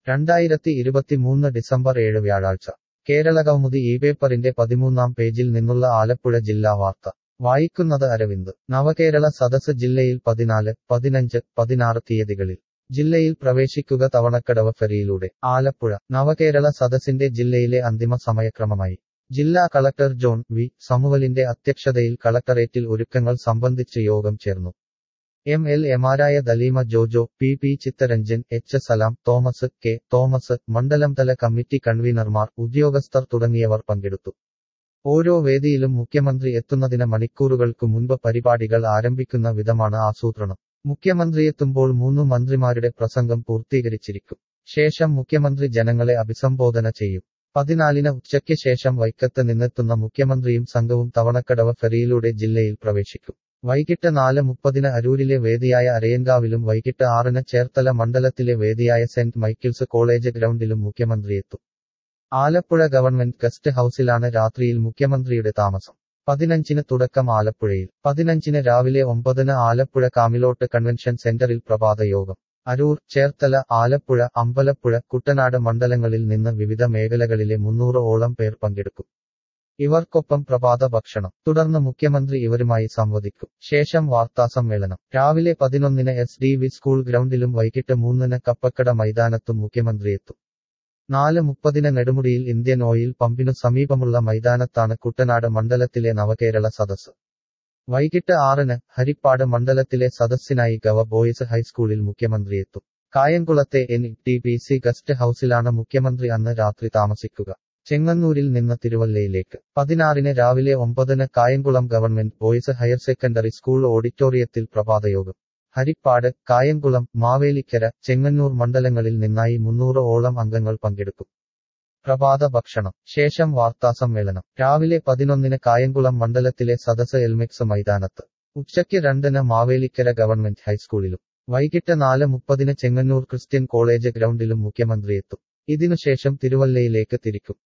രണ്ടായിരത്തി ഇരുപത്തിമൂന്ന് ഡിസംബർ ഏഴ് വ്യാഴാഴ്ച കേരളകൗമുദി ഈ പേപ്പറിന്റെ പതിമൂന്നാം പേജിൽ നിന്നുള്ള ആലപ്പുഴ ജില്ലാ വാർത്ത വായിക്കുന്നത് അരവിന്ദ് നവകേരള സദസ് ജില്ലയിൽ പതിനാല് പതിനഞ്ച് പതിനാറ് തീയതികളിൽ ജില്ലയിൽ പ്രവേശിക്കുക തവണക്കടവ് ഫെറിയിലൂടെ ആലപ്പുഴ നവകേരള സദസ്സിന്റെ ജില്ലയിലെ അന്തിമ സമയക്രമമായി ജില്ലാ കളക്ടർ ജോൺ വി സമുവലിന്റെ അധ്യക്ഷതയിൽ കളക്ടറേറ്റിൽ ഒരുക്കങ്ങൾ സംബന്ധിച്ച് യോഗം ചേർന്നു എം എൽ എമാരായ Daleema Jojo P P Chittaranjan H Salam Thomas K Thomas മണ്ഡലം തല കമ്മിറ്റി കൺവീനർമാർ ഉദ്യോഗസ്ഥർ തുടങ്ങിയവർ പങ്കെടുത്തു ഓരോ വേദിയിലും മുഖ്യമന്ത്രി എത്തുന്നതിന് മണിക്കൂറുകൾക്കു മുൻപ് പരിപാടികൾ ആരംഭിക്കുന്ന വിധമാണ് ആസൂത്രണം മുഖ്യമന്ത്രിയെത്തുമ്പോൾ മൂന്നു മന്ത്രിമാരുടെ പ്രസംഗം പൂർത്തീകരിച്ചിരിക്കും ശേഷം മുഖ്യമന്ത്രി ജനങ്ങളെ അഭിസംബോധന ചെയ്യും പതിനാലിന് ഉച്ചയ്ക്ക് ശേഷം വൈക്കത്ത് നിന്നെത്തുന്ന മുഖ്യമന്ത്രിയും സംഘവും തവണക്കടവ് ഫെറിയിലൂടെ ജില്ലയിൽ പ്രവേശിക്കും വൈകിട്ട് നാല് മുപ്പതിന് അരൂരിലെ വേദിയായ അരയങ്കാവിലും വൈകിട്ട് ആറിന് ചേർത്തല മണ്ഡലത്തിലെ വേദിയായ സെന്റ് മൈക്കിൾസ് കോളേജ് ഗ്രൗണ്ടിലും മുഖ്യമന്ത്രിയെത്തും ആലപ്പുഴ ഗവൺമെന്റ് ഗസ്റ്റ് ഹൌസിലാണ് രാത്രിയിൽ മുഖ്യമന്ത്രിയുടെ താമസം പതിനഞ്ചിന് തുടക്കം ആലപ്പുഴയിൽ പതിനഞ്ചിന് രാവിലെ ഒമ്പതിന് ആലപ്പുഴ കാമിലോട്ട് കൺവെൻഷൻ സെന്ററിൽ പ്രഭാത യോഗം അരൂർ ചേർത്തല ആലപ്പുഴ അമ്പലപ്പുഴ കുട്ടനാട് മണ്ഡലങ്ങളിൽ നിന്ന് വിവിധ മേഖലകളിലെ മുന്നൂറ് ഓളം പേർ പങ്കെടുക്കും ഇവർക്കൊപ്പം പ്രഭാത ഭക്ഷണം തുടർന്ന് മുഖ്യമന്ത്രി ഇവരുമായി സംവദിക്കും ശേഷം വാർത്താസമ്മേളനം രാവിലെ പതിനൊന്നിന് എസ് ഡി വി സ്കൂൾ ഗ്രൗണ്ടിലും വൈകിട്ട് മൂന്നിന് കപ്പക്കട മൈതാനത്തും മുഖ്യമന്ത്രിയെത്തും നാല് മുപ്പതിന് നെടുമുടിയിൽ ഇന്ത്യൻ ഓയിൽ പമ്പിനു സമീപമുള്ള മൈതാനത്താണ് കുട്ടനാട് മണ്ഡലത്തിലെ നവകേരള സദസ് വൈകിട്ട് ആറിന് ഹരിപ്പാട് മണ്ഡലത്തിലെ സദസ്സിനായി ഗവ ബോയ്സ് ഹൈസ്കൂളിൽ മുഖ്യമന്ത്രിയെത്തും കായംകുളത്തെ N T P C guest ഹൌസിലാണ് മുഖ്യമന്ത്രി അന്ന് രാത്രി താമസിക്കുക ചെങ്ങന്നൂരിൽ നിന്ന് തിരുവല്ലയിലേക്ക് പതിനാറിന് രാവിലെ ഒമ്പതിന് Kayamkulam government boys higher secondary school ഓഡിറ്റോറിയത്തിൽ പ്രഭാതയോഗം ഹരിപ്പാട് കായംകുളം മാവേലിക്കര ചെങ്ങന്നൂർ മണ്ഡലങ്ങളിൽ നിന്നായി മുന്നൂറ് ഓളം അംഗങ്ങൾ പങ്കെടുക്കും പ്രഭാത ഭക്ഷണം ശേഷം വാർത്താസമ്മേളനം രാവിലെ പതിനൊന്നിന് കായംകുളം മണ്ഡലത്തിലെ സദസ് എൽമെക്സ് മൈതാനത്ത് ഉച്ചയ്ക്ക് രണ്ടിന് മാവേലിക്കര ഗവൺമെന്റ് ഹൈസ്കൂളിലും വൈകിട്ട് നാല് മുപ്പതിന് ചെങ്ങന്നൂർ ക്രിസ്ത്യൻ കോളേജ് ഗ്രൗണ്ടിലും മുഖ്യമന്ത്രിയെത്തും ഇതിനുശേഷം തിരുവല്ലയിലേക്ക് തിരിക്കും